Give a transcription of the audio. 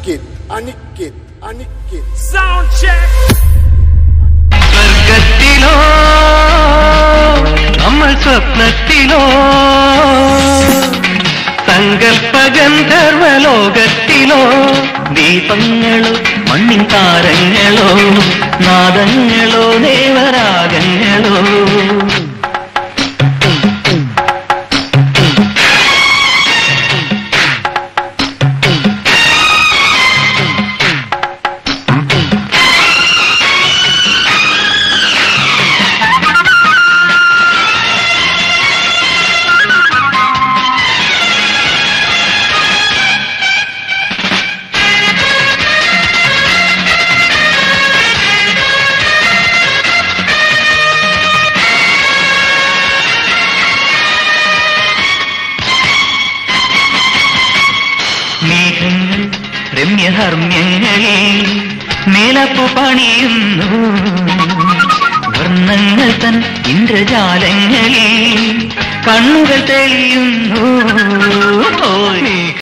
അനിക്കേറ്റ് അനിക്കേറ്റ് അനിക്കേറ്റ് Sound check. സ്വർഗത്തിലോ നമ്മൾ സ്വപ്നത്തിലോ സങ്കല്പ ഗന്ധർവലോകത്തിലോ ദീപങ്ങളോ മണ്ണിൻ താരങ്ങളോ നാദങ്ങളോ ദേവരാഗങ്ങളോ മേഘങ്ങൾ രമ്യഹർമ്മ്യങ്ങളിൽ മേലപ്പു പണിയുന്നു വർണ്ണങ്ങൾ തൻ ഇന്ദ്രജാലങ്ങളിൽ കണ്ണുകൾ തെളിയുന്നു ഓ,